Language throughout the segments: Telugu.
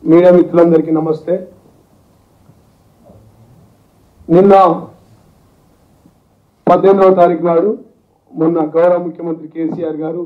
మీడియా మిత్రులందరికీ నమస్తే నిన్న పద్దెనిమిదవ తారీఖు నాడు మొన్న గౌరవ ముఖ్యమంత్రి కేసీఆర్ గారు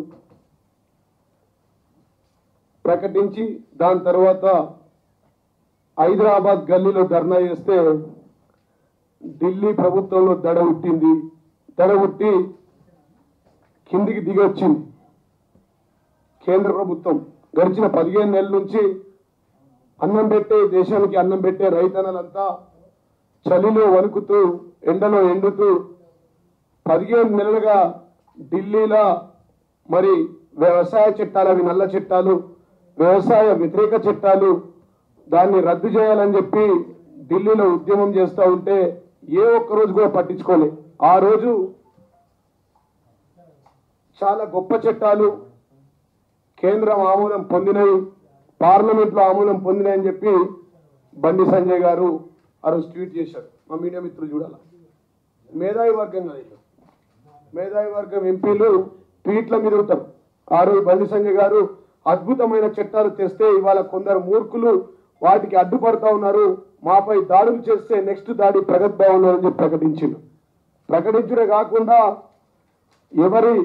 ప్రకటించి దాని తర్వాత హైదరాబాద్ గల్లీలో ధర్నా చేస్తే ఢిల్లీ ప్రభుత్వంలో దడ ఉట్టింది దడ ఉట్టి కిందికి దిగి వచ్చింది కేంద్ర ప్రభుత్వం గడిచిన పదిహేను నెలల నుంచి అన్నం పెట్టే దేశానికి అన్నం పెట్టే రైతన్నలంతా చలిలో వణుకుతూ ఎండలో ఎండుతూ పదిహేను నెలలుగా ఢిల్లీలో మరి వ్యవసాయ చట్టాలు అవి నల్ల చట్టాలు వ్యవసాయ వ్యతిరేక చట్టాలు దాన్ని రద్దు చేయాలని చెప్పి ఢిల్లీలో ఉద్యమం చేస్తూ ఉంటే ఏ ఒక్క రోజు కూడా పట్టించుకోలే ఆ రోజు చాలా గొప్ప చట్టాలు కేంద్రం ఆమోదం పొందినవి పార్లమెంట్లో ఆమోదం పొందినాయని చెప్పి బండి సంజయ్ గారు ఆ రోజు ట్వీట్ చేశారు మా మీడియా మిత్రులు చూడాలి మేధావి వర్గం కదా ఇది. మేధావి వర్గం ఎంపీలు ట్వీట్ల మీద ఉంటారు ఆ రోజు బండి సంజయ్ గారు అద్భుతమైన చట్టాలు తెస్తే ఇవాళ కొందరు మూర్ఖులు వాటికి అడ్డుపడతా ఉన్నారు మాపై దాడులు చేస్తే నెక్స్ట్ దాడి ప్రగతి భవన్ అని చెప్పి ప్రకటించిండు ప్రకటించడే కాకుండా ఎవరి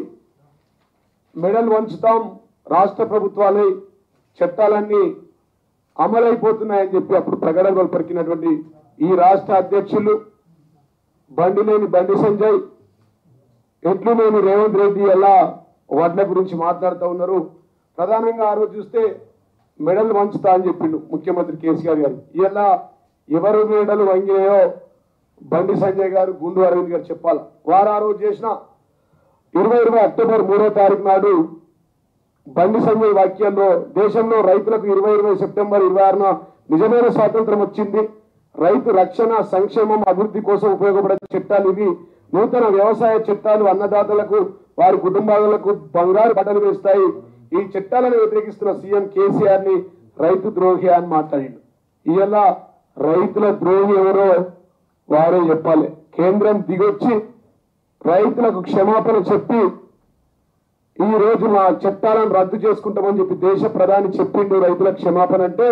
మెడల్ వంచుతాం రాష్ట్ర ప్రభుత్వాలే చట్టాలన్నీ అమలైపోతున్నాయని చెప్పి అప్పుడు ప్రకటనలు పలికినటువంటి ఈ రాష్ట్ర అధ్యక్షులు బండిలేని బండి సంజయ్ ఎట్లులేని రేవంత్ రెడ్డి ఎలా వడ్ల గురించి మాట్లాడుతూ ఉన్నారు ప్రధానంగా ఆ రోజు చూస్తే మెడల్ వంచుతా అని చెప్పిండు ముఖ్యమంత్రి కేసీఆర్ గారు ఇలా ఎవరు మెడలు వంగినాయో బండి సంజయ్ గారు గుండు అరవింద్ గారు చెప్పాలి వారు ఆ రోజు చేసిన ఇరవై ఇరవై అక్టోబర్ మూడో తారీఖు నాడు బండి సంజయ్ వాక్యాల్లో దేశంలో రైతులకు ఇరవై ఇరవై సెప్టెంబర్ ఇరవై ఆరున నిజమైన స్వాతంత్రం వచ్చింది రైతు రక్షణ సంక్షేమం అభివృద్ధి కోసం ఉపయోగపడే చట్టాలు ఇవి నూతన వ్యవసాయ చట్టాలు అన్నదాతలకు వారి కుటుంబాలకు బంగారు బట్టలు వేస్తాయి ఈ చట్టాలను వ్యతిరేకిస్తున్న సీఎం కేసీఆర్ ని రైతు ద్రోహి అని మాట్లాడిండు ఇవాళ రైతుల ద్రోహి ఎవరో వారే చెప్పాలి కేంద్రం దిగొచ్చి రైతులకు క్షమాపణ చెప్పి ఈ రోజు మా చట్టాలను రద్దు చేసుకుంటామని చెప్పి దేశ ప్రధాని చెప్పిండు రైతులకు క్షమాపణ అంటే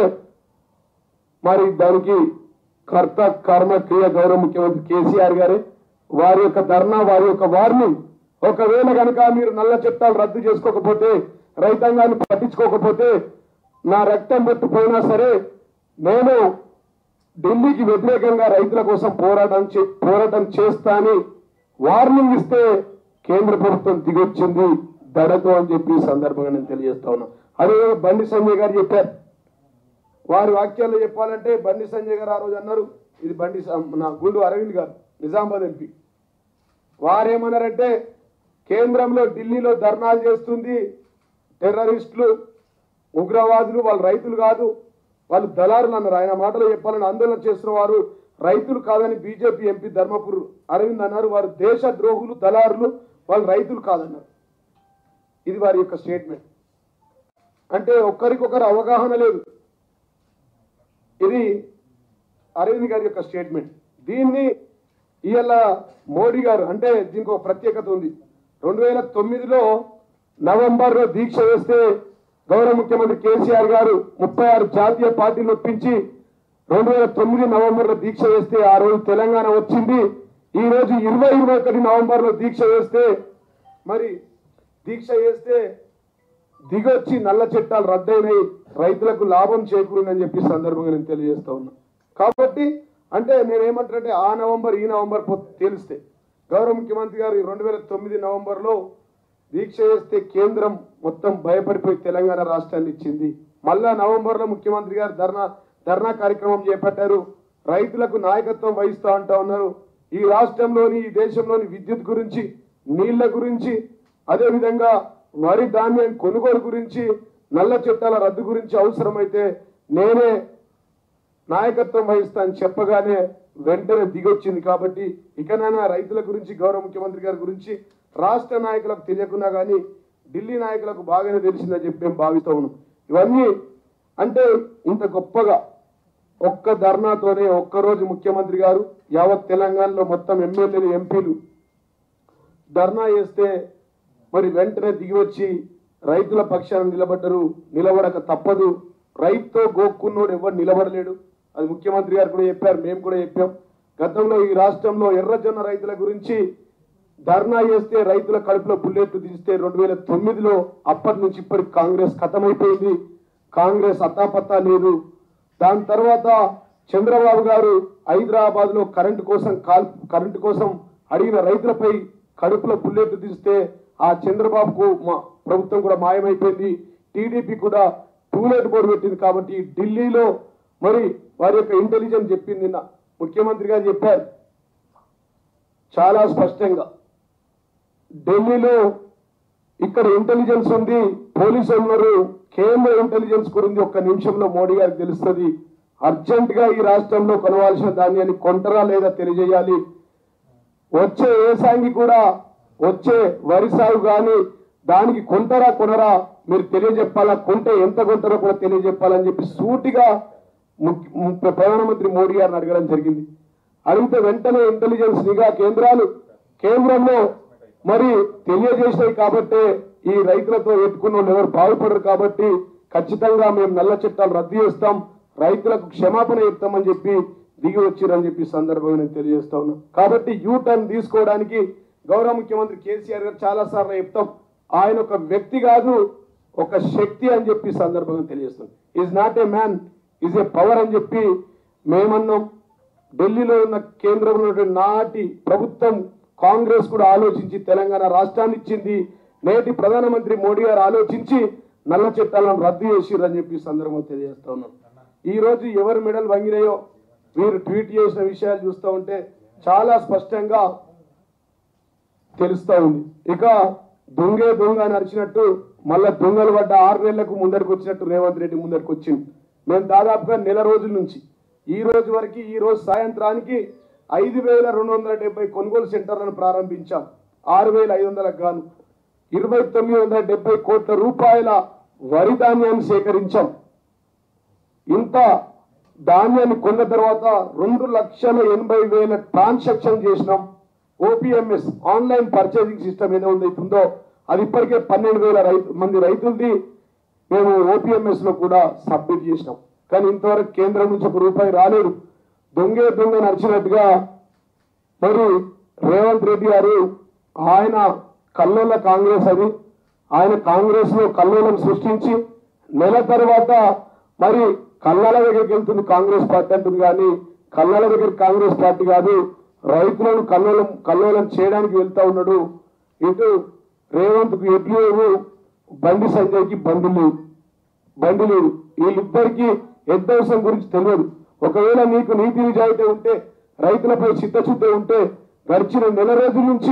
మరి దానికి కర్త కర్మ క్రియ గౌరవ ముఖ్యమంత్రి కేసీఆర్ గారే వారి యొక్క ధర్నా వారి యొక్క వార్నింగ్ ఒకవేళ కనుక మీరు నల్ల చట్టాలు రద్దు చేసుకోకపోతే రైతాంగాన్ని పట్టించుకోకపోతే నా రక్తం పెట్టుపోయినా సరే నేను ఢిల్లీకి వ్యతిరేకంగా రైతుల కోసం పోరాటం చే- పోరాటం చేస్తా అని వార్నింగ్ ఇస్తే కేంద్ర ప్రభుత్వం దిగొచ్చింది దడతో అని చెప్పి ఈ సందర్భంగా నేను తెలియజేస్తా ఉన్నా అదే బండి సంజయ్ గారు చెప్పారు వారి వాక్యాల్లో చెప్పాలంటే బండి సంజయ్ గారు ఆ రోజు అన్నారు ఇది బండి సం- నా గుండు అరవింద్ గారు నిజామాబాద్ ఎంపీ వారేమన్నారంటే కేంద్రంలో ఢిల్లీలో ధర్నాలు చేస్తుంది టెర్రరిస్టులు ఉగ్రవాదులు వాళ్ళు రైతులు కాదు వాళ్ళు దళారులు అన్నారు ఆయన మాటలో చెప్పాలని ఆందోళన చేస్తున్న వారు రైతులు కాదని బీజేపీ ఎంపీ ధర్మపుర్ అరవింద్ అన్నారు వారు దేశ ద్రోహులు దళారులు వాళ్ళు రైతులు కాదన్నారు ఇది వారి యొక్క స్టేట్మెంట్ అంటే ఒక్కరికొకరు అవగాహన లేదు ఇది అరవింద్ గారి యొక్క స్టేట్మెంట్ దీన్ని ఇవాళ మోడీ గారు అంటే దీనికి ఒక ప్రత్యేకత ఉంది రెండు వేల తొమ్మిదిలో నవంబర్లో దీక్ష వేస్తే గౌరవ ముఖ్యమంత్రి కేసీఆర్ గారు ముప్పై ఆరు జాతీయ పార్టీలు ఒప్పించి రెండు వేల తొమ్మిది నవంబర్లో దీక్ష వేస్తే ఆ రోజు తెలంగాణ వచ్చింది ఈ రోజు ఇరవై ఇరవై ఒకటి నవంబర్లో దీక్ష వేస్తే మరి దీక్ష వేస్తే దిగొచ్చి నల్ల చట్టాలు రద్దయినాయి రైతులకు లాభం చేకూరిందని చెప్పి ఈ సందర్భంగా నేను తెలియజేస్తా ఉన్నా కాబట్టి అంటే నేను ఏమంటానంటే ఆ నవంబర్ ఈ నవంబర్ పొ- తేలిస్తే గౌరవ ముఖ్యమంత్రి గారు రెండు వేల తొమ్మిది నవంబర్లో దీక్ష చేస్తే కేంద్రం మొత్తం భయపడిపోయి తెలంగాణ రాష్ట్రాన్ని ఇచ్చింది మళ్ళా నవంబర్లో ముఖ్యమంత్రి గారు ధర్నా ధర్నా కార్యక్రమం చేపట్టారు రైతులకు నాయకత్వం వహిస్తా అంటా ఉన్నారు ఈ రాష్ట్రంలోని ఈ దేశంలోని విద్యుత్ గురించి నీళ్ల గురించి అదే విధంగా వరి ధాన్యం కొనుగోలు గురించి నల్ల చట్టాల రద్దు గురించి అవసరమైతే నేనే నాయకత్వం వహిస్తా అని చెప్పగానే వెంటనే దిగొచ్చింది కాబట్టి ఇకనైనా రైతుల గురించి గౌరవ ముఖ్యమంత్రి గారి గురించి రాష్ట్ర నాయకులకు తెలియకున్నా కానీ ఢిల్లీ నాయకులకు బాగానే తెలిసిందని చెప్పి మేము భావిస్తూ ఉన్నాం ఇవన్నీ అంటే ఇంత గొప్పగా ఒక్క ధర్నాతోనే ఒక్కరోజు ముఖ్యమంత్రి గారు యావత్ తెలంగాణలో మొత్తం ఎమ్మెల్యేలు ఎంపీలు ధర్నా చేస్తే మరి వెంటనే దిగి వచ్చి రైతుల పక్షాన నిలబడ్డరు నిలబడక తప్పదు రైతుతో గోక్కున్నోడు ఎవరు నిలబడలేడు అది ముఖ్యమంత్రి గారు కూడా చెప్పారు మేము కూడా చెప్పాం గతంలో ఈ రాష్ట్రంలో ఎర్రజొన్న రైతుల గురించి ధర్నా చేస్తే రైతుల కడుపులో బుల్లెట్లు తీస్తే రెండు వేల తొమ్మిదిలో అప్పటి నుంచి ఇప్పటికి కాంగ్రెస్ ఖతమైపోయింది కాంగ్రెస్ అత్తాపత్తా లేదు దాని తర్వాత చంద్రబాబు గారు హైదరాబాద్ లో కరెంటు కోసం కాల్ కరెంటు కోసం అడిగిన రైతులపై కడుపులో బుల్లెట్లు తీస్తే ఆ చంద్రబాబుకు మా ప్రభుత్వం కూడా మాయమైపోయింది టీడీపీ కూడా టూలెట్ బోర్డు పెట్టింది కాబట్టి ఢిల్లీలో మరి వారి యొక్క ఇంటెలిజెన్స్ చెప్పింది నిన్న ముఖ్యమంత్రి గారు చెప్పారు చాలా స్పష్టంగా ఢిల్లీలో ఇక్కడ ఇంటెలిజెన్స్ ఉంది పోలీసులు ఉన్నారు కేంద్ర ఇంటెలిజెన్స్ గురించి ఒక్క నిమిషంలో మోడీ గారికి తెలుస్తుంది అర్జెంట్ గా ఈ రాష్ట్రంలో కొనవలసిన ధాన్యాన్ని కొంటరా లేదా తెలియజేయాలి వచ్చే ఏసాంగి కూడా వచ్చే వరి సాగు కానీ దానికి కొంటరా కొనరా మీరు తెలియజెప్పాలా కొంటే ఎంత కొంటారో కూడా తెలియజెప్పాలని చెప్పి సూటిగా ముఖ్య- ము- ప్రధానమంత్రి మోడీ గారిని అడగడం జరిగింది అడిగితే వెంటనే ఇంటెలిజెన్స్ నిఘా కేంద్రాలు కేంద్రంలో మరి తెలియజేసినాయి కాబట్టే ఈ రైతులతో పెట్టుకున్న వాళ్ళు ఎవరు బాగుపడరు కాబట్టి ఖచ్చితంగా మేము నల్ల చట్టాలు రద్దు చేస్తాం రైతులకు క్షమాపణ చెప్తామని చెప్పి దిగి వచ్చిరని చెప్పి ఈ సందర్భంగా నేను తెలియజేస్తా ఉన్నా కాబట్టి యూ టర్న్ తీసుకోవడానికి గౌరవ ముఖ్యమంత్రి కేసీఆర్ గారు చాలా సార్లు చెప్తాం ఆయన ఒక వ్యక్తి కాదు ఒక శక్తి అని చెప్పి ఈ సందర్భంగా తెలియజేస్తాం is not a man is a power అని చెప్పి మేమన్నాం ఢిల్లీలో ఉన్న కేంద్రంలో ఉన్నటువంటి నాటి ప్రభుత్వం కాంగ్రెస్ కూడా ఆలోచించి తెలంగాణ రాష్ట్రాన్ని ఇచ్చింది నేటి ప్రధానమంత్రి మోడీ గారు ఆలోచించి నల్ల చట్టాలను రద్దు చేసిర్రని చెప్పి ఈ సందర్భంగా తెలియజేస్తా ఉన్నాం ఈ రోజు ఎవరు మెడల్ వంగినాయో వీరు ట్వీట్ చేసిన విషయాలు చూస్తూ ఉంటే చాలా స్పష్టంగా తెలుస్తా ఉంది ఇక దొంగే దొంగ అని అరిచినట్టు మళ్ళా దొంగలు పడ్డ ఆరు నెలలకు ముందరికి వచ్చినట్టు రేవంత్ రెడ్డి ముందరికి వచ్చింది మేము దాదాపుగా నెల రోజుల నుంచి ఈ రోజు వరకు ఈ రోజు సాయంత్రానికి ఐదు వేల రెండు వందల డెబ్బై కొనుగోలు సెంటర్లను ప్రారంభించాం ఆరు వేల ఐదు వందలకు గాను ఇరవై తొమ్మిది వందల డెబ్బై కోట్ల రూపాయల వరి ధాన్యాన్ని సేకరించాం ఇంత ధాన్యాన్ని కొన్న తర్వాత రెండు లక్షల ఎనభై వేల ట్రాన్సాక్షన్ చేసినాం ఓపీఎంఎస్ ఆన్లైన్ పర్చేసింగ్ సిస్టమ్ ఏదో ఉందో అది ఇప్పటికే పన్నెండు వేల రైతు మంది రైతులది మేము ఓపీఎంఎస్ లో కూడా సబ్మిట్ చేసినాం కానీ ఇంతవరకు కేంద్రం నుంచి ఒక రూపాయి రాలేదు దొంగే దొంగ నడిచినట్టుగా మరి రేవంత్ రెడ్డి గారు ఆయన కల్లోల కాంగ్రెస్ అది ఆయన కాంగ్రెస్ లో కల్లోలం సృష్టించి నెల తర్వాత మరి కల్లాల దగ్గరికి వెళ్తుంది కాంగ్రెస్ పార్టీ అంటుంది కానీ కల్లాల దగ్గర కాంగ్రెస్ పార్టీ కాదు రైతులను కల్లోలం కల్లోలం చేయడానికి వెళ్తా ఉన్నాడు ఇటు రేవంత్ కు ఎడ్లు లేవు బండి సంజయ్కి బండి లేవు బండి లేదు వీళ్ళిద్దరికి ఎద్దవసం గురించి తెలియదు ఒకవేళ నీకు నీతి నిజాయితీ ఉంటే రైతులపై చిత్తశుద్ధి ఉంటే గడిచిన నెల రోజుల నుంచి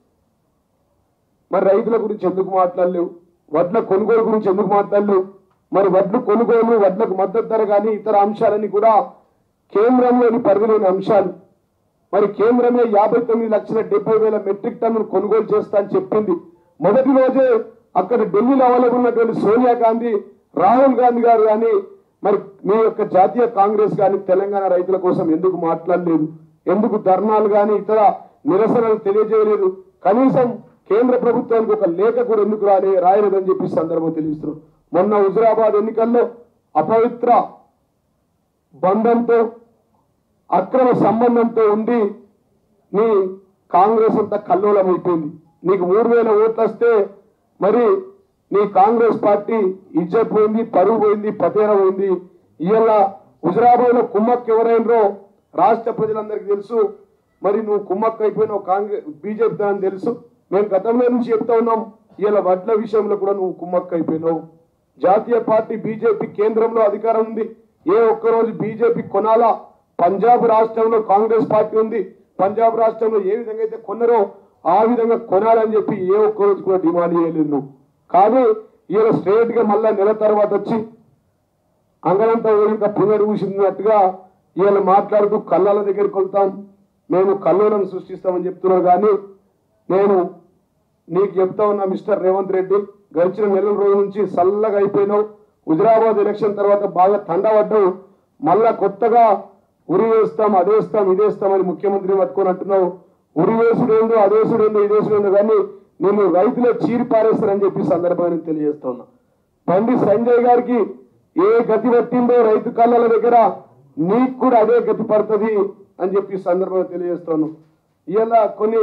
మరి రైతుల గురించి ఎందుకు మాట్లాడలేవు వడ్ల కొనుగోలు గురించి ఎందుకు మాట్లాడలేవు మరి వడ్లు కొనుగోలు వడ్లకు మద్దతు ధర కానీ ఇతర అంశాలన్నీ కూడా కేంద్రంలోని పరిధిలోని అంశాలు మరి కేంద్రమే యాభై తొమ్మిది లక్షల డెబ్బై వేల మెట్రిక్ టన్నులు కొనుగోలు చేస్తా అని చెప్పింది మొదటి రోజే అక్కడ ఢిల్లీలో అవైలబుల్ ఉన్నటువంటి సోనియా గాంధీ రాహుల్ గాంధీ గారు కానీ మరి మీ యొక్క జాతీయ కాంగ్రెస్ కానీ తెలంగాణ రైతుల కోసం ఎందుకు మాట్లాడలేదు ఎందుకు ధర్నాలు కానీ ఇతర నిరసనలు తెలియజేయలేదు కనీసం కేంద్ర ప్రభుత్వానికి ఒక లేఖ కూడా ఎందుకు రాలే రాయలేదని చెప్పి ఈ సందర్భం తెలియజేస్తున్నాం మొన్న హుజురాబాద్ ఎన్నికల్లో అపవిత్ర బంధంతో అక్రమ సంబంధంతో ఉండి నీ కాంగ్రెస్ అంతా కల్లోలం అయిపోయింది నీకు మూడు వేల ఓట్లు వస్తే మరి నీ కాంగ్రెస్ పార్టీ ఇజ్జత్ పోయింది పరువు పోయింది పతేర పోయింది ఇవాళ హుజరాబాద్ లో కుమ్మక్ ఎవరైనరో రాష్ట్ర ప్రజలందరికీ తెలుసు మరి నువ్వు కుమ్మక్ అయిపోయినావు కాంగ్రెస్ బీజేపీ అని తెలుసు మేము గతంలో నుంచి చెప్తా ఉన్నాం ఇవాళ వడ్ల విషయంలో కూడా నువ్వు కుమ్మక్ అయిపోయినావు జాతీయ పార్టీ బీజేపీ కేంద్రంలో అధికారం ఉంది ఏ ఒక్క రోజు బీజేపీ కొనాలా పంజాబ్ రాష్ట్రంలో కాంగ్రెస్ పార్టీ ఉంది పంజాబ్ రాష్ట్రంలో ఏ విధంగా అయితే కొన్నారో ఆ విధంగా కొనాలని చెప్పి ఏ ఒక్క రోజు కూడా డిమాండ్ చేయలేదు నువ్వు కానీ ఈయన స్ట్రేట్ గా మళ్ళా నెల తర్వాత వచ్చి అంగనంతా ఊరింక పునరుభూషించినట్టుగా ఈయన మాట్లాడుతూ కళ్ళల దగ్గరికి వెళ్తాం మేము కల్లోలను సృష్టిస్తామని చెప్తున్నాం కానీ నేను నీకు చెప్తా ఉన్నా మిస్టర్ రేవంత్ రెడ్డి గడిచిన నెల రోజుల నుంచి చల్లగా అయిపోయినావు హుజరాబాద్ ఎలక్షన్ తర్వాత బాగా తండబడ్డావు మళ్ళా కొత్తగా ఉరి వేస్తాం అదేస్తాం ఇదేస్తాం అని ముఖ్యమంత్రి పట్టుకొని అంటున్నావు ఉరి వేసుడేందో అదేసుడేందో ఇదేసుడేందో కానీ నేను రైతులే చీరి పారేస్తానని చెప్పి ఈ సందర్భంగా నేను తెలియజేస్తా ఉన్నా బండి సంజయ్ గారికి ఏ గతి పట్టిందో రైతు కళ్ళల దగ్గర నీకు కూడా అదే గతి పడుతుంది అని చెప్పి ఈ సందర్భంగా తెలియజేస్తాను ఇలా కొన్ని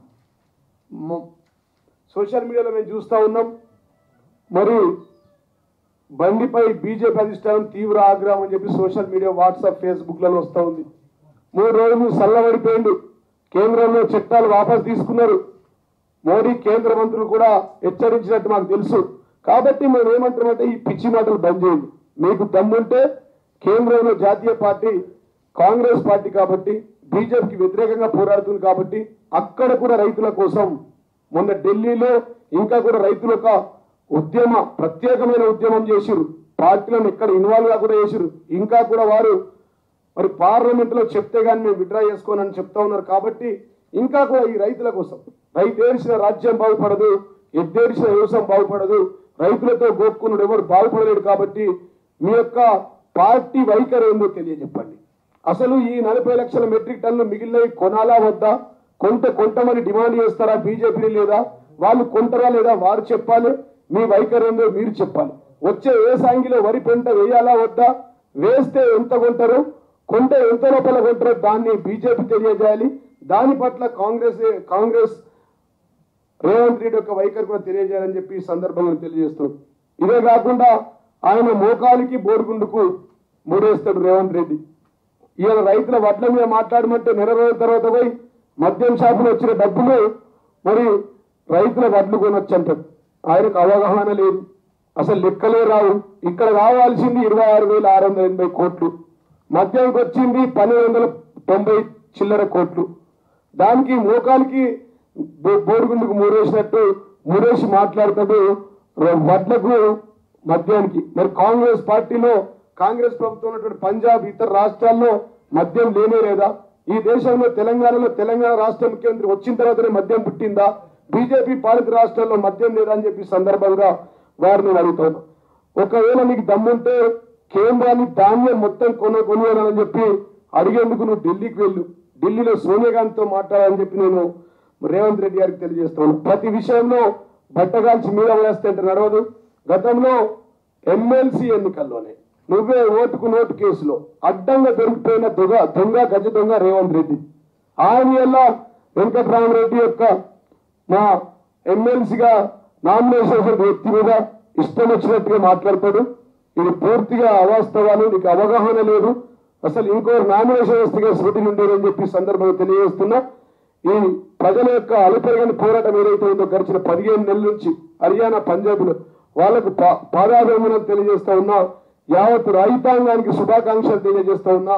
మ- సోషల్ మీడియాలో మేము చూస్తూ ఉన్నాం మరి బండిపై బీజేపీ అధిష్టానం తీవ్ర ఆగ్రహం అని చెప్పి సోషల్ మీడియా వాట్సాప్ ఫేస్బుక్లలో వస్తూ ఉంది మూడు రోజులు చల్లబడిపోయిండు కేంద్రంలో చట్టాలు వాపసు తీసుకున్నారు మోడీ కేంద్ర మంత్రులు కూడా హెచ్చరించినట్టు మాకు తెలుసు కాబట్టి మేము ఏమంటున్నామంటే ఈ పిచ్చి మాటలు బంద్ చేయండి మీకు దమ్ముంటే కేంద్రంలో జాతీయ పార్టీ కాంగ్రెస్ పార్టీ కాబట్టి బీజేపీకి వ్యతిరేకంగా పోరాడుతుంది కాబట్టి అక్కడ కూడా రైతుల కోసం మొన్న ఢిల్లీలో ఇంకా కూడా రైతుల యొక్క ఉద్యమ ప్రత్యేకమైన ఉద్యమం చేసిరు పార్టీలను ఎక్కడ ఇన్వాల్వ్ కాకుండా చేసిరు ఇంకా కూడా వారు మరి పార్లమెంట్ లో చెప్తే కానీ మేము విడ్రా చేసుకోనని చెప్తా ఉన్నారు కాబట్టి ఇంకా కూడా ఈ రైతుల కోసం రైతు ఏడిసిన రాజ్యం బాగుపడదు ఎద్దేడిసిన వ్యవసాయం బాగుపడదు రైతులతో గోపుకున్నాడు ఎవరు బాగుపడలేడు కాబట్టి మీ యొక్క పార్టీ వైఖరి ఏందో తెలియజెప్పండి అసలు ఈ నలభై లక్షల మెట్రిక్ టన్నులు మిగిలినవి కొనాలా వద్దా కొంత కొంటమని డిమాండ్ చేస్తారా బీజేపీ లేదా వాళ్ళు కొంటరా లేదా వారు చెప్పాలి మీ వైఖరి ఏందో మీరు చెప్పాలి వచ్చే ఏ సాంగిలో వరి పంట వేయాలా వద్దా వేస్తే ఎంత కొంటారు కొంటే ఎంత లోపల కొంటారో దాన్ని బీజేపీ తెలియజేయాలి దాని పట్ల కాంగ్రెస్ కాంగ్రెస్ రేవంత్ రెడ్డి యొక్క వైఖరి కూడా తెలియజేయాలని చెప్పి ఈ సందర్భంగా తెలియజేస్తున్నాం ఇదే కాకుండా ఆయన మోకాలికి బోడిగుండుకు మూడేస్తాడు రేవంత్ రెడ్డి ఈయన రైతుల వడ్ల మీద మాట్లాడమంటే నెల రోజుల తర్వాత పోయి మద్యం షాపులో వచ్చిన డబ్బులు మరి రైతుల వడ్లు కొనొచ్చు అంటాడు ఆయనకు అవగాహన లేదు అసలు లెక్కలే రావు ఇక్కడ రావాల్సింది ఇరవై ఆరు వేల ఆరు వందల ఎనభై కోట్లు మద్యంకి వచ్చింది పన్నెండు వందల తొంభై చిల్లర కోట్లు దానికి మోకాలికి బో- బోడిగుండుకు మూడేసినట్టు మూడేసి మాట్లాడుతాడు ర- వడ్లకు మద్యానికి మరి కాంగ్రెస్ పార్టీలో కాంగ్రెస్ ప్రభుత్వం ఉన్నటువంటి పంజాబ్ ఇతర రాష్ట్రాల్లో మద్యం లేనే లేదా ఈ దేశంలో తెలంగాణలో తెలంగాణ రాష్ట్ర ముఖ్యమంత్రి వచ్చిన తర్వాతనే మద్యం పుట్టిందా బీజేపీ పాలిత రాష్ట్రాల్లో మద్యం లేదా అని చెప్పి సందర్భంగా వారిని నేను అడుగుతాను ఒకవేళ నీకు దమ్ముంటే కేంద్రాన్ని ధాన్యం మొత్తం కొన కొనుగోలని చెప్పి అడిగేందుకు నువ్వు ఢిల్లీకి వెళ్ళు ఢిల్లీలో సోనియా గాంధీతో మాట్లాడాలని చెప్పి నేను రేవంత్ రెడ్డి గారికి తెలియజేస్తాను ప్రతి విషయంలో బట్టగాల్చి మీద వేస్తే అంటే నడవదు గతంలో ఎమ్మెల్సీ ఎన్నికల్లోనే నువ్వే ఓటుకు నోటు కేసులో అడ్డంగా దొరికిపోయిన దొంగ దొంగ గజ దొంగ రేవంత్ రెడ్డి ఆయన ఎలా వెంకటరామరెడ్డి యొక్క మా ఎమ్మెల్సీగా నామినేషన్ చేసిన వ్యక్తి మీద ఇష్టం వచ్చినట్టుగా మాట్లాడతాడు ఇది పూర్తిగా అవాస్తవాలు నీకు అవగాహన లేదు అసలు ఇంకో నామినేషన్ వేస్తే శృతి ఉండేది అని చెప్పి ఈ సందర్భంగా తెలియజేస్తున్నా ఈ ప్రజల యొక్క అలుపెరగని పోరాటం ఏదైతే ఉందో గడిచిన పదిహేను నెలల నుంచి హర్యానా పంజాబ్లో వాళ్లకు పా- పాదాభివందనం తెలియజేస్తా ఉన్నా యావత్ రైతాంగానికి శుభాకాంక్షలు తెలియజేస్తా ఉన్నా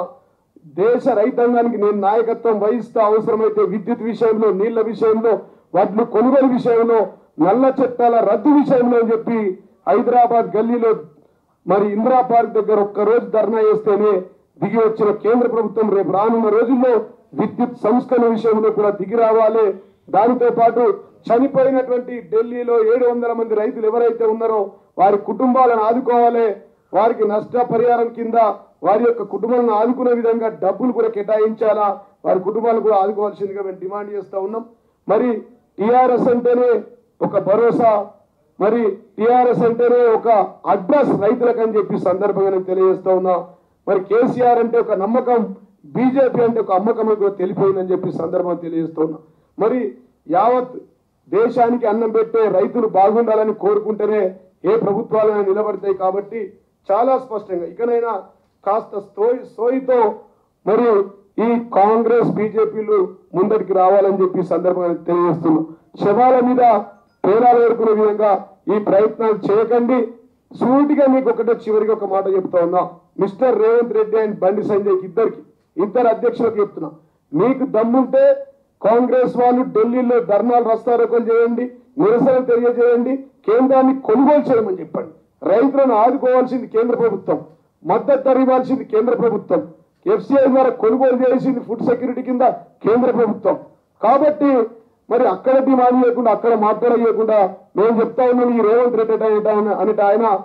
దేశ రైతాంగానికి నేను నాయకత్వం వహిస్తా అవసరమైతే విద్యుత్ విషయంలో నీళ్ల విషయంలో వడ్లు కొనుగోలు విషయంలో నల్ల చట్టాల రద్దు విషయంలో అని చెప్పి హైదరాబాద్ గల్లీలో మరి ఇందిరా పార్క్ దగ్గర ఒక్క రోజు ధర్నా చేస్తేనే దిగి వచ్చిన కేంద్ర ప్రభుత్వం రేపు రానున్న రోజుల్లో విద్యుత్ సంస్కరణ విషయంలో కూడా దిగి రావాలి దానితో పాటు చనిపోయినటువంటి ఢిల్లీలో ఏడు వందల మంది రైతులు ఎవరైతే ఉన్నారో వారి కుటుంబాలను ఆదుకోవాలి వారికి నష్ట పరిహారం కింద వారి యొక్క కుటుంబాలను ఆదుకునే విధంగా డబ్బులు కూడా కేటాయించాలా వారి కుటుంబాలను కూడా ఆదుకోవాల్సిందిగా మేము డిమాండ్ చేస్తా ఉన్నాం మరి టిఆర్ఎస్ అంటేనే ఒక భరోసా మరి టిఆర్ఎస్ అంటేనే ఒక అడ్రస్ రైతులకు అని చెప్పి సందర్భంగా నేను తెలియజేస్తా ఉన్నా మరి కేసీఆర్ అంటే ఒక నమ్మకం బీజేపీ అంటే ఒక అమ్మకం అని కూడా తెలిపోయిందని చెప్పి సందర్భం తెలియజేస్తా ఉన్నా మరి యావత్ దేశానికి అన్నం పెట్టే రైతులు బాగుండాలని కోరుకుంటేనే ఏ ప్రభుత్వాలైనా నిలబడతాయి కాబట్టి చాలా స్పష్టంగా ఇకనైనా కాస్త సోయి సోయితో మరి ఈ కాంగ్రెస్ బీజేపీలు ముందరికి రావాలని చెప్పి ఈ సందర్భంగా తెలియజేస్తున్నా శవాల మీద పేరాలు ఏరుకునే విధంగా ఈ ప్రయత్నాలు చేయకండి సూటిగా మీకు ఒకటే చివరికి ఒక మాట చెప్తా ఉన్నా మిస్టర్ రేవంత్ రెడ్డి అండ్ బండి సంజయ్ ఇద్దరికి ఇద్దరు అధ్యక్షులకు చెప్తున్నా మీకు దమ్ముంటే కాంగ్రెస్ వాళ్ళు ఢిల్లీలో ధర్నాలు రస్తారోకలు చేయండి నిరసన తెలియజేయండి కేంద్రాన్ని కొనుగోలు చేయమని చెప్పండి రైతులను ఆదుకోవాల్సింది కేంద్ర ప్రభుత్వం మద్దతు ధర ఇవ్వాల్సింది కేంద్ర ప్రభుత్వం ఎఫ్సిఐ ద్వారా కొనుగోలు చేసింది ఫుడ్ సెక్యూరిటీ కింద కేంద్ర ప్రభుత్వం కాబట్టి మరి అక్కడ డిమాండ్ చేయకుండా అక్కడ మాట్లాడకుండా మేము చెప్తా ఉన్నాం ఈ రేవంత్ రెడ్డి అనేట ఆయన అనేట ఆయన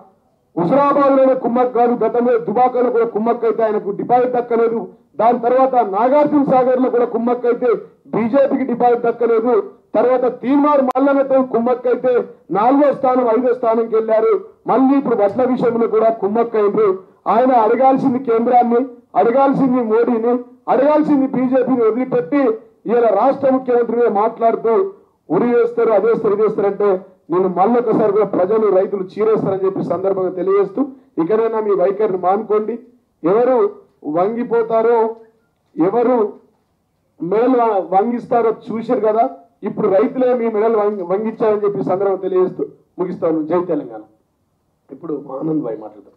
హుజరాబాద్ లోనే కుమ్మక్ కాదు గతంలో దుబాకలో కూడా కుమ్మక్ అయితే ఆయనకు డిపాజిట్ దక్కలేదు దాని తర్వాత నాగార్జున సాగర్ లో కూడా కుమ్మక్ అయితే బీజేపీకి డిపాజిట్ దక్కలేదు తర్వాత తీర్మార్ మల్లనతో కుమ్మక్ అయితే నాలుగో స్థానం ఐదో స్థానంకి వెళ్ళారు మళ్ళీ ఇప్పుడు వడ్ల విషయంలో కూడా కుమ్మక్ అయింది ఆయన అడగాల్సింది కేంద్రాన్ని అడగాల్సింది మోడీని అడగాల్సింది బీజేపీని వదిలిపెట్టి ఇలా రాష్ట్ర ముఖ్యమంత్రి మీద మాట్లాడుతూ ఉరి వేస్తారు అది వేస్తారు ఇది వేస్తారంటే నేను మళ్ళొకసారి కూడా ప్రజలు రైతులు చీరేస్తారని చెప్పి సందర్భంగా తెలియజేస్తూ ఇకనైనా మీ వైఖరిని మానుకోండి ఎవరు వంగిపోతారో ఎవరు మెడలు వ- వంగిస్తారో చూశారు కదా ఇప్పుడు రైతులే మీ మెడలు వంగి- వంగించారని చెప్పి సందర్భంగా తెలియజేస్తూ ముగిస్తాను జై తెలంగాణ ఇప్పుడు మా ఆనంద్ భాయ్ మాట్లాడతారు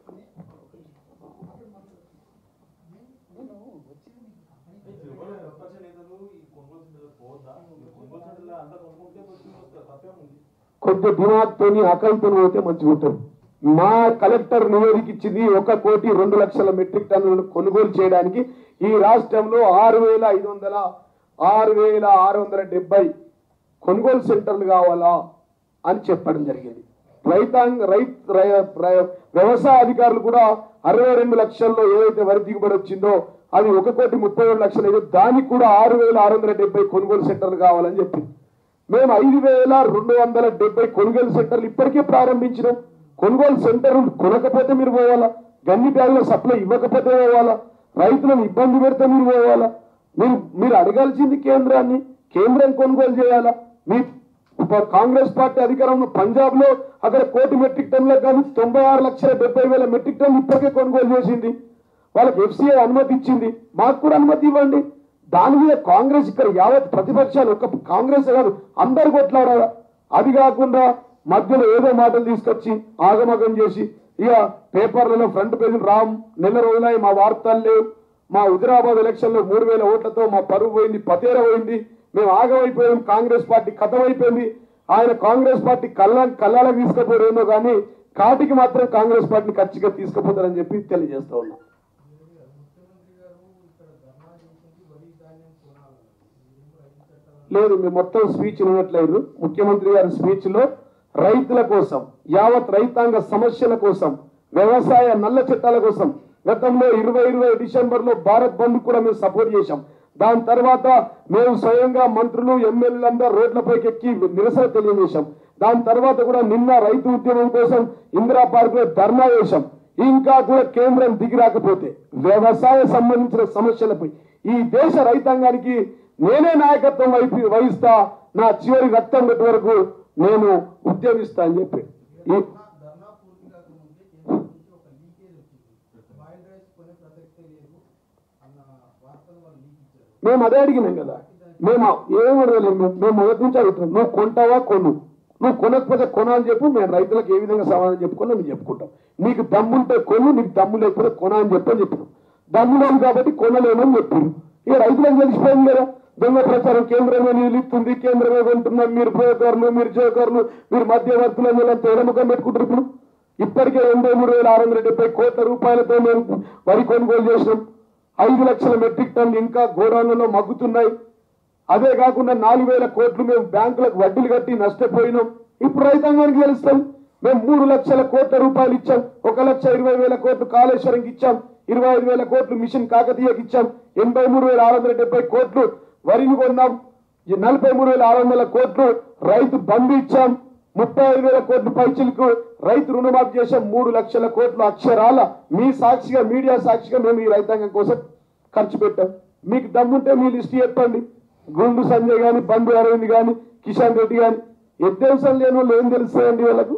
తిరుమల విపక్ష నేతలు ఈ కొనుగోలు సెంటర్ పోవద్దా కొనుగోలు సెంటర్లో అంతా కొనుక్కుంటే వచ్చి వస్తారు తప్పేం ఉంది కొద్ది దిమాగ్తోని అకల్తో పోతే మంచిగా ఉంటుంది మా కలెక్టర్ నివేదిక ఇచ్చింది ఒక కోటి రెండు లక్షల మెట్రిక్ టన్నులను కొనుగోలు చేయడానికి ఈ రాష్ట్రంలో ఆరు వేల ఐదు వందల ఆరు వేల ఆరు వందల డెబ్బై కొనుగోలు సెంటర్లు కావాలా అని చెప్పడం జరిగింది రైతాంగ రైత్ రై- రై- వ్యవసాయ అధికారులు కూడా అరవై రెండు లక్షల్లో ఏదైతే వరి దిగుబడి వచ్చిందో అది ఒక కోటి ముప్పై ఏడు లక్షలు అయితే దానికి కూడా ఆరు వేల ఆరు వందల డెబ్బై కొనుగోలు సెంటర్లు కావాలని చెప్పింది మేము ఐదు వేల రెండు వందల డెబ్బై కొనుగోలు సెంటర్లు ఇప్పటికే ప్రారంభించినాం కొనుగోలు సెంటర్ కొనకపోతే మీరు పోవాలా గన్ని బ్యాగుల సప్లై ఇవ్వకపోతే పోవాలా రైతులను ఇబ్బంది పెడితే మీరు పోవాలా మీరు మీరు అడగాల్సింది కేంద్రాన్ని కేంద్రం కొనుగోలు చేయాలా మీ ఉప- కాంగ్రెస్ పార్టీ అధికారంలో పంజాబ్ లో అక్కడ కోటి మెట్రిక్ టన్నులకు కానీ తొంభై ఆరు లక్షల డెబ్బై వేల మెట్రిక్ టన్నులు ఇప్పటికే కొనుగోలు చేసింది వాళ్ళకి ఎఫ్సీఐ అనుమతి ఇచ్చింది మాకు కూడా అనుమతి ఇవ్వండి దాని మీద కాంగ్రెస్ ఇక్కడ యావత్ ప్రతిపక్షాలు ఒక కాంగ్రెస్ కాదు అందరు కొట్లాడారా అది కాకుండా మధ్యలో ఏదో మాటలు తీసుకొచ్చి ఆగమగం చేసి ఇక పేపర్లలో ఫ్రంట్ పేజీ రామ్ నెల రోజులై మా వార్తలు లేవు మా హుజరాబాద్ ఎలక్షన్ లో మూడు వేల ఓట్లతో మా పరువు పోయింది పతేర పోయింది మేము ఆగమైపోయాం కాంగ్రెస్ పార్టీ కథమైపోయింది ఆయన కాంగ్రెస్ పార్టీ కళ్ళ కళ్ళాలకు తీసుకుపోరేమో కానీ కాటికి మాత్రం కాంగ్రెస్ పార్టీని ఖచ్చితంగా తీసుకుపోతారని చెప్పి తెలియజేస్తా ఉన్నా ముఖ్యమంత్రి గారు ఇక్కడ ధర్నా చేసింది వరి ధాన్యం కొనాలన్నారు ఇది కూడా ఐదు చట్టాలు లేదు మేము మొత్తం స్పీచ్ వినట్లేదు ముఖ్యమంత్రి గారి స్పీచ్ లో రైతుల కోసం యావత్ రైతాంగ సమస్యల కోసం వ్యవసాయ నల్ల చట్టాల కోసం గతంలో ఇరవై ఇరవై డిసెంబర్ లో భారత్ బంద్ కూడా మేము సపోర్ట్ చేశాం దాని తర్వాత మేము స్వయంగా మంత్రులు ఎమ్మెల్యేలు అందరూ రోడ్లపైకి ఎక్కి నిరసన తెలియజేశాం దాని తర్వాత కూడా నిన్న రైతు ఉద్యమం కోసం ఇందిరా పార్క్ లో ధర్నా చేశాం ఇంకా కూడా కేంద్రం దిగి రాకపోతే వ్యవసాయ సంబంధించిన సమస్యలపై ఈ దేశ రైతాంగానికి నేనే నాయకత్వం వైపు వహిస్తా నా చివరి రక్తం పెట్టే వరకు నేను ఉద్యమిస్తా అని చెప్పి ఈ ధర్నా పూర్తి కాకముందే కేంద్రం నుంచి ఒక లీకేజ్ వచ్చింది బాయిల్ రైస్ కొనే ప్రసక్తే లేదు అన్న వార్తలు వాళ్ళు లీక్ ఇచ్చారు మేము అదే అడిగినాం కదా మేము ఏం అడగలేము మేము- మేము మొదటి నుంచి అడుగుతున్నాం నువ్వు కొంటావా కొను నువ్వు కొనకపోతే కొన అని చెప్పు మేము రైతులకు ఏ విధంగా సమాధానం చెప్పుకున్నా మేము చెప్పుకుంటాం నీకు దమ్ముంటే కొను నీకు దమ్ము లేకపోతే కొన అని చెప్పని చెప్పినాం దమ్ము లేదు కాబట్టి కొనలేమని చెప్పారు ఇక రైతులకు తెలిసిపోయింది కదా దొంగ ప్రచారం కేంద్రమే నిలుస్తుంది కేంద్రమే కొంటున్నాం మీరు బ్రోకర్లు మీరు జోకర్లు మీరు మధ్యవర్తులను వీళ్ళంతా ఎడముఖం పెట్టుకుంటారు ఇప్పుడు ఇప్పటికే ఎనభై మూడు వేల ఆరు వందల డెబ్బై కోట్ల రూపాయలతో మేము వరి కొనుగోలు చేసినాం ఐదు లక్షల మెట్రిక్ టన్నులు ఇంకా గోడౌన్లలో మగ్గుతున్నాయి అదే కాకుండా నాలుగు వేల కోట్లు మేము బ్యాంకులకు వడ్డీలు కట్టి నష్టపోయినాం ఇప్పుడు రైతాంగానికి తెలుస్తాం మేము మూడు లక్షల కోట్ల రూపాయలు ఇచ్చాం ఒక లక్ష ఇరవై వేల కోట్లు కాళేశ్వరంకి ఇచ్చాం ఇరవై ఐదు వేల కోట్లు మిషన్ కాకతీయకి ఇచ్చాం ఎనభై మూడు వేల ఆరు వందల డెబ్బై కోట్లు వరిని కొన్నాం ఈ నలభై మూడు వేల ఆరు వందల కోట్లు రైతు బంధు ఇచ్చాం ముప్పై ఐదు వేల కోట్లు పైచిలకు రైతు రుణమాఫీ చేసాం మూడు లక్షల కోట్లు అక్షరాల మీ సాక్షిగా మీడియా సాక్షిగా మేము ఈ రైతాంగం కోసం ఖర్చు పెట్టాం మీకు దమ్ముంటే మీ లిస్ట్ చెప్పండి గుండు సంజయ్ గాని బంధు అరవింద్ గాని కిషన్ రెడ్డి గాని ఎద్దేశం లేని వాళ్ళు ఏం తెలుస్తాయండి వీళ్ళకు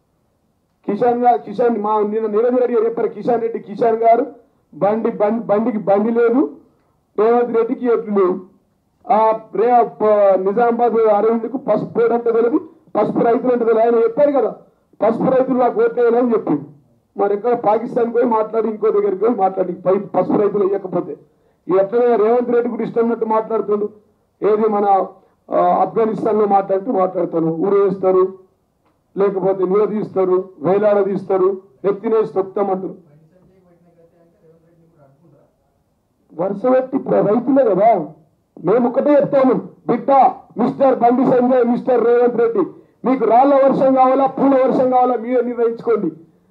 కిషన్ గా కిషన్ మా నిన్న నిరంజన్ రెడ్డి గారు చెప్పారు కిషన్ రెడ్డి కిషన్ గారు బండి బండి బండికి బండి లేదు రేవంత్ రెడ్డికి ఎట్లు లేవు ఆ రే ప- నిజామాబాద్ అరవింద్కు పసుపు పోడు అంటే తెలియదు పసుపు రైతులు అంటే తెలియదు ఆయన చెప్పారు కదా పసుపు రైతులు నాకు ఓట్లేయాలని చెప్పింది మరి ఎక్కడ పాకిస్తాన్ పోయి మాట్లాడి ఇంకో దగ్గరికి పోయి మాట్లాడి పై పసుపు రైతులు ఇవ్వకపోతే ఎట్లనే రేవంత్ రెడ్డి కూడా ఇష్టం ఉన్నట్టు మాట్లాడుతుండు ఏది మన ఆ, ఆఫ్ఘనిస్తాన్ లో మాట్లాడుతూ మాట్లాడతాను ఊరేస్తారు లేకపోతే నిలదీస్తారు వేలాడదీస్తారు నెత్తినేసి తొక్తామంటారు బండి సంజయ్ పెట్టిన గతి అంటే రేవంత్ రెడ్డిని కూడా అడ్డుకుంటారా వరుస పెట్టి ఇప్పుడు రైతులే కదా మేము ఒకటే చెప్తాము బిడ్డ మిస్టర్ బండి సంజయ్ మిస్టర్ రేవంత్ రెడ్డి మీకు రాళ్ల వర్షం కావాలా పూల వర్షం కావాలా మీరే నిర్ణయించుకోండి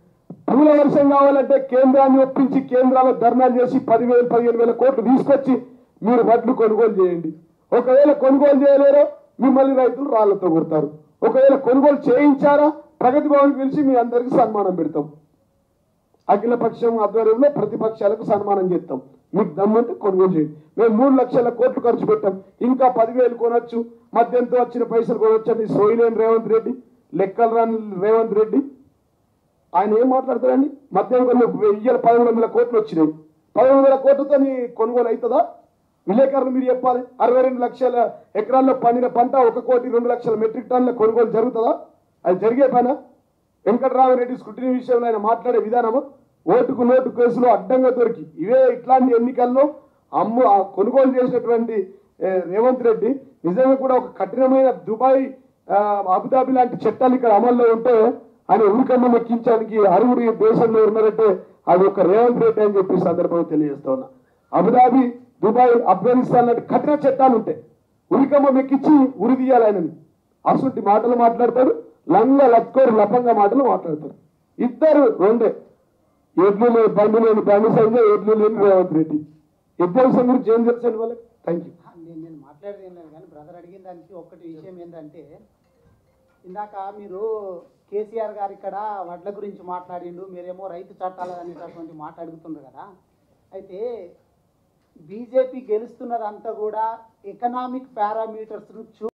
పూల వర్షం కావాలంటే కేంద్రాన్ని ఒప్పించి కేంద్రాలు ధర్నాలు చేసి పదివేలు పదిహేను వేల కోట్లు తీసుకొచ్చి మీరు వడ్లు కొనుగోలు చేయండి ఒకవేళ కొనుగోలు చేయలేరో మిమ్మల్ని రైతులు రాళ్లతో కొడతారు ఒకవేళ కొనుగోలు చేయించారా ప్రగతి భవన్ పిలిచి మీ అందరికీ సన్మానం పెడతాం అఖిల పక్షం ఆధ్వర్యంలో ప్రతిపక్షాలకు సన్మానం చేస్తాం మీకు దమ్ముంటే కొనుగోలు చేయండి మేము మూడు లక్షల కోట్లు ఖర్చు పెట్టాం ఇంకా పదివేలు కొనొచ్చు మధ్యంతో వచ్చిన పైసలు కొనొచ్చు అని సోయిలేని రేవంత్ రెడ్డి లెక్కలు రాని రేవంత్ రెడ్డి ఆయన ఏం మాట్లాడతారండి మద్యం కొన్ని ఇయ్యాల పదమూడు వందల కోట్లు వచ్చినాయి పదమూడు వందల కోట్లతో నీ కొనుగోలు అవుతుందా విలేకరులు మీరు చెప్పాలి అరవై రెండు లక్షల ఎకరాల్లో పండిన పంట ఒక కోటి రెండు లక్షల మెట్రిక్ టన్నుల కొనుగోలు జరుగుతుందా అది జరిగే పనా వెంకటరామరెడ్డి స్క్రూటినీ విషయంలో ఆయన మాట్లాడే విధానము ఓటుకు నోటు కేసులో అడ్డంగా దొరికి ఇవే ఇట్లాంటి ఎన్నికల్లో అమ్ము ఆ కొనుగోలు చేసినటువంటి ఏ, రేవంత్ రెడ్డి నిజంగా కూడా ఒక కఠినమైన దుబాయ్ ఆ, అబుదాబి లాంటి చట్టాలు ఇక్కడ అమల్లో ఉంటే ఆయన ఉరికమ్మ ఎక్కించడానికి అరుగురు ఈ దేశంలో ఉన్నారంటే అది ఒక రేవంత్ రెడ్డి అని చెప్పి ఈ సందర్భంగా తెలియజేస్తా ఉన్నా అబుదాబి దుబాయ్ ఆఫ్ఘనిస్తాన్ లాంటి కఠిన చట్టాలు ఉంటాయి ఉరికమ్మ ఎక్కించి ఉరి తీయాలి ఆయనని అసలు మాటలు మాట్లాడతారు లంగ లక్కోరు లపంగా మాటలు మాట్లాడతారు ఇద్దరు రెండే ఎడ్లు లేని బండి లేని బండి సంజయ్ ఎడ్లు లేని రేవంత్ రెడ్డి ఇద్దరు సంగతి గురించి ఏం తెలుసండి వాళ్ళకి థ్యాంక్ యూ నేను నేను మాట్లాడేది ఏం లేదు కానీ బ్రదర్ అడిగిన దానికి ఒక్కటి విషయం ఏంటంటే ఇందాక మీరు కేసీఆర్ గారు ఇక్కడ వడ్ల గురించి మాట్లాడిండు మీరేమో రైతు చట్టాలు అనేటటువంటి మాట అడుగుతుండ్రు కదా అయితే బీజేపీ గెలుస్తున్నదంతా కూడా ఎకనామిక్ పారామీటర్స్ను చూ